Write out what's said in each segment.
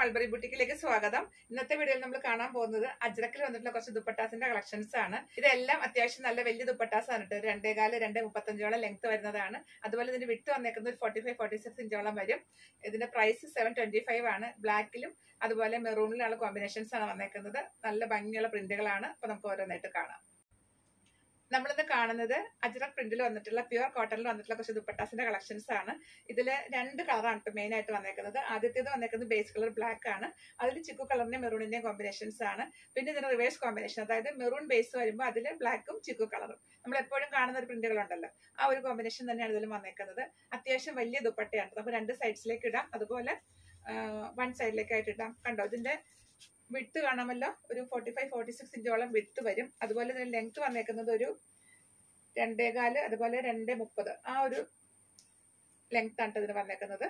mulberry ബുട്ടിക്കിലേക്ക് സ്വാഗതം ഇന്നത്തെ വീഡിയോയിൽ നമ്മൾ കാണാൻ പോകുന്നത് അജ്രക്കിൽ വന്നിട്ടുള്ള കുറച്ച് ദുപ്പട്ടാസിന്റെ കളക്ഷൻസ് ആണ് ഇതെല്ലാം അത്യാവശ്യം നല്ല വലിയ ദുപ്പട്ടാസ് ആണ് കേട്ടോ രണ്ടേകാല് രണ്ട് മുപ്പത്തഞ്ചോളം ലെങ്ത് വരുന്നതാണ് അതുപോലെ ഇതിന്റെ വിട്ട് വന്നേക്കുന്നത് ഒരു ഫോർട്ടി ഫൈവ് ഫോർട്ടി സിക്സ് ഇഞ്ചോളം വരും ഇതിന്റെ പ്രൈസ് സെവൻ ട്വന്റി ഫൈവ് ആണ് ബ്ലാക്കിലും അതുപോലെ മെറൂണിലുള്ള കോമ്പിനേഷൻസ് ആണ് വന്നേക്കുന്നത് നല്ല ഭംഗിയുള്ള പ്രിന്റുകളാണ് അപ്പൊ നമുക്ക് ഓരോന്നായിട്ട് കാണാം നമ്മളിന്ന് കാണുന്നത് അജ്രക് പ്രിന്റിൽ വന്നിട്ടുള്ള പ്യുവർ കോട്ടണിൽ വന്നിട്ടുള്ള കുറച്ച് ദുപ്പട്ടാസിന്റെ കളക്ഷൻസ് ആണ് ഇതില് രണ്ട് കളറാണ് മെയിൻ ആയിട്ട് വന്നേക്കുന്നത് ആദ്യത്തേത് വന്നേക്കുന്നത് ബേസ് കളർ ബ്ലാക്ക് ആണ് അതിൽ ചിക്കു കളറിന്റെയും മെറൂണിന്റെയും കോമ്പിനേഷൻസ് ആണ് പിന്നെ ഇതിന് റിവേഴ്സ് കോമ്പിനേഷൻ അതായത് മെറൂൺ ബേസ് വരുമ്പോൾ അതിൽ ബ്ലാക്കും ചിക്കു കളറും നമ്മൾ എപ്പോഴും കാണുന്ന ഒരു പ്രിന്റുകളുണ്ടല്ലോ ആ ഒരു കോമ്പിനേഷൻ തന്നെയാണ് ഇതിൽ വന്നേക്കുന്നത് അത്യാവശ്യം വലിയ ദുപ്പട്ടയാണ് നമുക്ക് രണ്ട് സൈഡ്സിലേക്ക് ഇടാം അതുപോലെ വൺ സൈഡിലേക്കായിട്ട് ഇടാം കണ്ടോ ഇതിന്റെ വിട്ട് കാണാമല്ലോ ഒരു ഫോർട്ടി ഫൈവ് ഫോർട്ടി സിക്സ് ഇഞ്ചോളം വിട്ട് വരും അതുപോലെ ഇതിന് ലെങ്ത് വന്നേക്കുന്നത് ഒരു രണ്ടേകാല് അതുപോലെ രണ്ട് മുപ്പത് ആ ഒരു ലെങ്ത് ആണ് ഇതിന് വന്നേക്കുന്നത്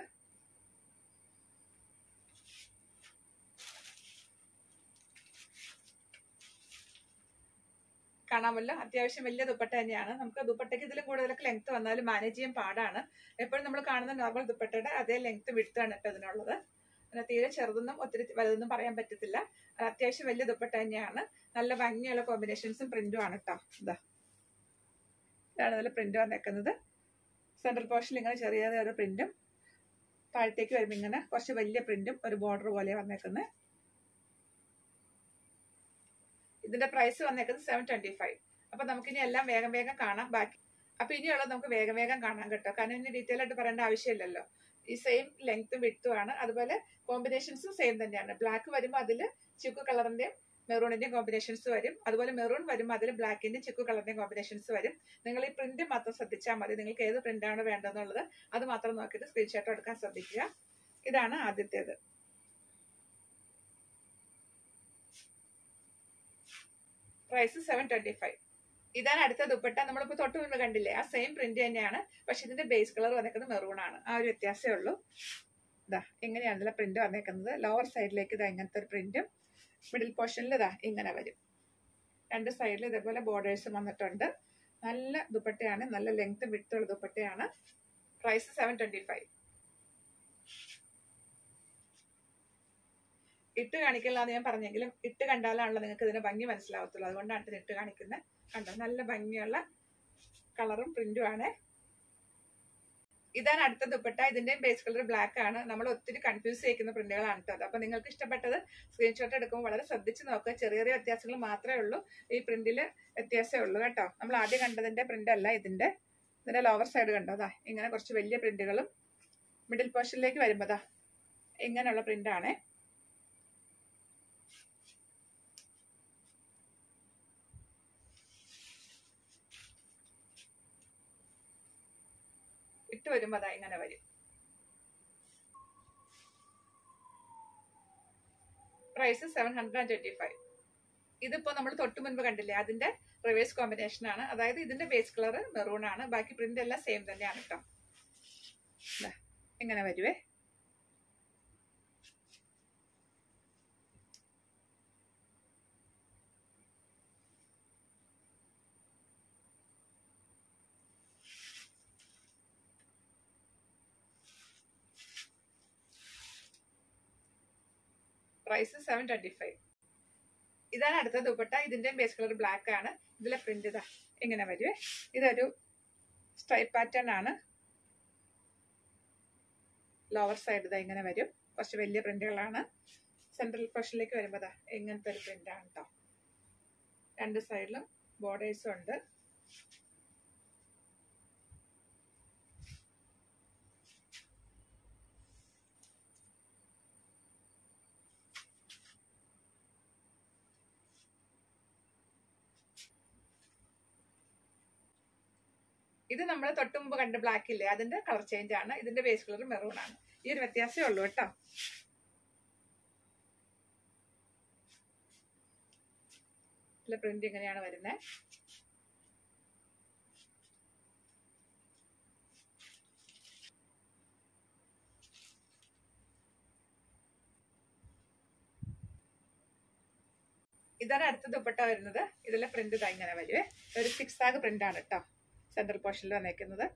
കാണാമല്ലോ അത്യാവശ്യം വലിയ ദുപ്പട്ട തന്നെയാണ് നമുക്ക് ദുപ്പട്ടയ്ക്ക് ഇതിലും കൂടുതലൊക്കെ ലെങ്ത് വന്നാലും മാനേജ് ചെയ്യാൻ പാടാണ് എപ്പോഴും നമ്മൾ കാണുന്ന നോർമൽ ദുപ്പട്ടയുടെ അതേ ലെങ്ത് വിടുത്താണ് കേട്ടോ ഇതിനുള്ളത് അങ്ങനെ തീരെ ചെറുതൊന്നും ഒത്തിരി വലുതൊന്നും പറയാൻ പറ്റത്തില്ല അത്യാവശ്യം വലിയ ദുപ്പട്ട തന്നെയാണ് നല്ല ഭംഗിയുള്ള കോമ്പിനേഷൻസും പ്രിന്റും ആണ് കേട്ടോ ഇതാ ഇതാണ് ഇതിൽ പ്രിന്റ് വന്നേക്കുന്നത് സെൻട്രൽ പോർഷനിൽ ഇങ്ങനെ ചെറിയ ഒരു പ്രിന്റും താഴത്തേക്ക് വരുമ്പോൾ ഇങ്ങനെ കുറച്ച് വലിയ പ്രിന്റും ഒരു ബോർഡർ പോലെ വന്നേക്കുന്നത് ഇതിന്റെ പ്രൈസ് വന്നേക്കുന്നത് സെവൻ ട്വന്റി ഫൈവ് അപ്പൊ നമുക്കിനി എല്ലാം വേഗം വേഗം കാണാം ബാക്കി അപ്പൊ ഇനിയുള്ളത് നമുക്ക് വേഗം വേഗം കാണാൻ കേട്ടോ കാരണം ഇനി ഡീറ്റെയിൽ ആയിട്ട് പറയേണ്ട ആവശ്യമില്ലല്ലോ ഈ സെയിം ലെങ്ത്തും വിട്ടും ആണ് അതുപോലെ കോമ്പിനേഷൻസും സെയിം തന്നെയാണ് ബ്ലാക്ക് വരുമ്പോൾ അതിൽ ചുക്ക് കളറിന്റെയും മെറൂണിന്റെയും കോമ്പിനേഷൻസ് വരും അതുപോലെ മെറൂൺ വരുമ്പോൾ അതിൽ ബ്ലാക്കിന്റെ ചുക്ക് കളറിന്റെയും കോമ്പിനേഷൻസ് വരും നിങ്ങൾ ഈ പ്രിന്റ് മാത്രം ശ്രദ്ധിച്ചാൽ മതി നിങ്ങൾക്ക് ഏത് പ്രിന്റാണ് വേണ്ടതെന്നുള്ളത് അത് മാത്രം നോക്കിയിട്ട് സ്ക്രീൻഷോട്ട് എടുക്കാൻ ശ്രദ്ധിക്കുക ഇതാണ് ആദ്യത്തേത് പ്രൈസ് സെവൻ ട്വന്റി ഫൈവ് ഇതാണ് അടുത്ത ദുപ്പട്ട നമ്മളിപ്പോ തൊട്ട് മുൻപ് കണ്ടില്ലേ ആ സെയിം പ്രിന്റ് തന്നെയാണ് പക്ഷെ ഇതിന്റെ ബേസ് കളർ വന്നേക്കുന്നത് മെറൂൺ ആണ് ആ ഒരു വ്യത്യാസമേ ഉള്ളൂ ഇതാ ഇങ്ങനെയാണ് ഇതിലെ പ്രിന്റ് വന്നേക്കുന്നത് ലോവർ സൈഡിലേക്ക് ഇതാ ഇങ്ങനത്തെ ഒരു പ്രിന്റും മിഡിൽ പോർഷനിൽ ഇതാ ഇങ്ങനെ വരും രണ്ട് സൈഡിൽ ഇതേപോലെ ബോർഡേഴ്സും വന്നിട്ടുണ്ട് നല്ല ദുപ്പട്ടയാണ് നല്ല ലെങ്ത് വിട്ടുള്ള ദുപ്പട്ടയാണ് പ്രൈസ് സെവൻ ട്വന്റി ഫൈവ് ഇട്ട് കാണിക്കില്ലാന്ന് ഞാൻ പറഞ്ഞെങ്കിലും ഇട്ട് കണ്ടാലാണല്ലോ നിങ്ങൾക്ക് ഇതിന്റെ ഭംഗി മനസ്സിലാവത്തുള്ളൂ അതുകൊണ്ടാണ് ഇത് ഇട്ട് കാണിക്കുന്നത് കണ്ടോ നല്ല ഭംഗിയുള്ള കളറും പ്രിന്റും ആണ് ഇതാണ് അടുത്ത ദുപ്പട്ട ഇതിന്റെയും ബേസ് കളർ ബ്ലാക്ക് ആണ് നമ്മൾ ഒത്തിരി കൺഫ്യൂസ് ചെയ്യിക്കുന്ന പ്രിന്റുകളാണ് കേട്ടോ അപ്പൊ നിങ്ങൾക്ക് ഇഷ്ടപ്പെട്ടത് സ്ക്രീൻഷോട്ട് എടുക്കുമ്പോൾ വളരെ ശ്രദ്ധിച്ച് നോക്കുക ചെറിയ ചെറിയ വ്യത്യാസങ്ങൾ മാത്രമേ ഉള്ളൂ ഈ പ്രിന്റില് വ്യത്യാസമേ ഉള്ളൂ കേട്ടോ നമ്മൾ ആദ്യം കണ്ടതിന്റെ പ്രിന്റ് അല്ല ഇതിന്റെ ഇതിന്റെ ലോവർ സൈഡ് കണ്ടോതാ ഇങ്ങനെ കുറച്ച് വലിയ പ്രിന്റുകളും മിഡിൽ പോർഷനിലേക്ക് വരുമ്പോതാ ഇങ്ങനെയുള്ള പ്രിന്റ് ആണ് ഇട്ട് വരുമ്പോ അതാ ഇങ്ങനെ വരും price seven hundred and twenty five ഇതിപ്പോ നമ്മൾ തൊട്ട് മുൻപ് കണ്ടില്ലേ അതിന്റെ റിവേഴ്സ് കോമ്പിനേഷൻ ആണ് അതായത് ഇതിന്റെ ബേസ് കളർ മെറൂൺ ആണ് ബാക്കി പ്രിന്റ് എല്ലാം സെയിം തന്നെയാണ് കേട്ടോ ഇങ്ങനെ വരുവേ പ്രൈസ് സെവൻ ട്വന്റി ഫൈവ് ഇതാണ് അടുത്ത ദുപ്പട്ട ഇതിന്റെ ബേസ് കളർ ബ്ലാക്ക് ആണ് ഇതിലെ പ്രിന്റ് ഇതാ ഇങ്ങനെ വരുവേ ഇതൊരു സ്ട്രൈപ്പ് പാറ്റേൺ ആണ് ലോവർ സൈഡ് ഇതാ ഇങ്ങനെ വരും കുറച്ച് വലിയ പ്രിന്റുകളാണ് സെൻട്രൽ പോർഷനിലേക്ക് വരുമ്പോൾ ഇതാ ഇങ്ങനത്തെ ഒരു പ്രിന്റ് ആണ് കേട്ടോ രണ്ട് സൈഡിലും ബോർഡേഴ്സും ഉണ്ട് ഇത് നമ്മൾ തൊട്ട് മുമ്പ് കണ്ട ബ്ലാക്ക് ഇല്ലേ അതിന്റെ കളർ ചേഞ്ച് ആണ് ഇതിന്റെ ബേസ് കളർ മെറൂൺ ആണ് ഈ ഒരു വ്യത്യാസമേ ഉള്ളൂ കേട്ടോ പ്രിന്റ് ഇങ്ങനെയാണ് വരുന്നത് ഇതാണ് അടുത്ത ദുപ്പട്ട വരുന്നത് ഇതിലെ പ്രിന്റ് ഇതാ ഇങ്ങനെ വരുവേ ഒരു സിക്സ് ആഗ് പ്രിന്റ് ആണ് കേട്ടോ സെൻട്രൽ പോർഷനിൽ വന്നേക്കുന്നത്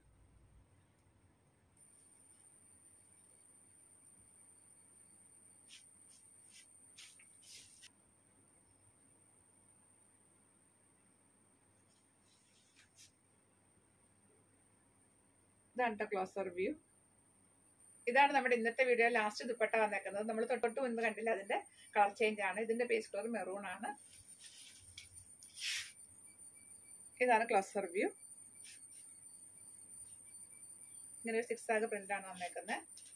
ഇതാണ് കേട്ടോ ക്ലോസർ വ്യൂ ഇതാണ് നമ്മുടെ ഇന്നത്തെ വീഡിയോ ലാസ്റ്റ് ദുപ്പട്ട വന്നേക്കുന്നത് നമ്മൾ തൊട്ട് മുൻപ് കണ്ടില്ല അതിന്റെ കളർ ചേഞ്ച് ആണ് ഇതിന്റെ ബേസ് കളർ മെറൂൺ ആണ് ഇതാണ് ക്ലോസർ വ്യൂ ഇങ്ങനെ ഒരു സിക്സ് ആഗ് പ്രിന്റ് ആണ് വന്നേക്കുന്നത്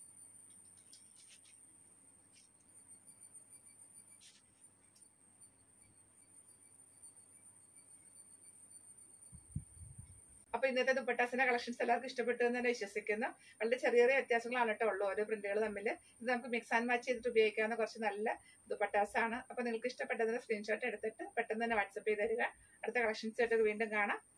അപ്പൊ ഇന്നത്തെ ദുപ്പട്ടാസിന്റെ കളക്ഷൻസ് എല്ലാവർക്കും ഇഷ്ടപ്പെട്ടു എന്ന് തന്നെ വിശ്വസിക്കുന്നു വളരെ ചെറിയ ചെറിയ വ്യത്യാസങ്ങളാണ് കേട്ടോ ഉള്ളൂ ഓരോ പ്രിന്റുകൾ തമ്മിൽ ഇത് നമുക്ക് മിക്സ് ആൻഡ് മാച്ച് ചെയ്തിട്ട് ഉപയോഗിക്കാവുന്ന കുറച്ച് നല്ല ദുപ്പട്ടാസ് ആണ് അപ്പൊ നിങ്ങൾക്ക് ഇഷ്ടപ്പെട്ടതിന്റെ സ്ക്രീൻഷോട്ട് എടുത്തിട്ട് പെട്ടെന്ന് തന്നെ വാട്സപ്പ് ചെയ്ത് തരിക അടുത്ത കളക്ഷൻസ് ആയിട്ട് വീണ്ടും കാണാം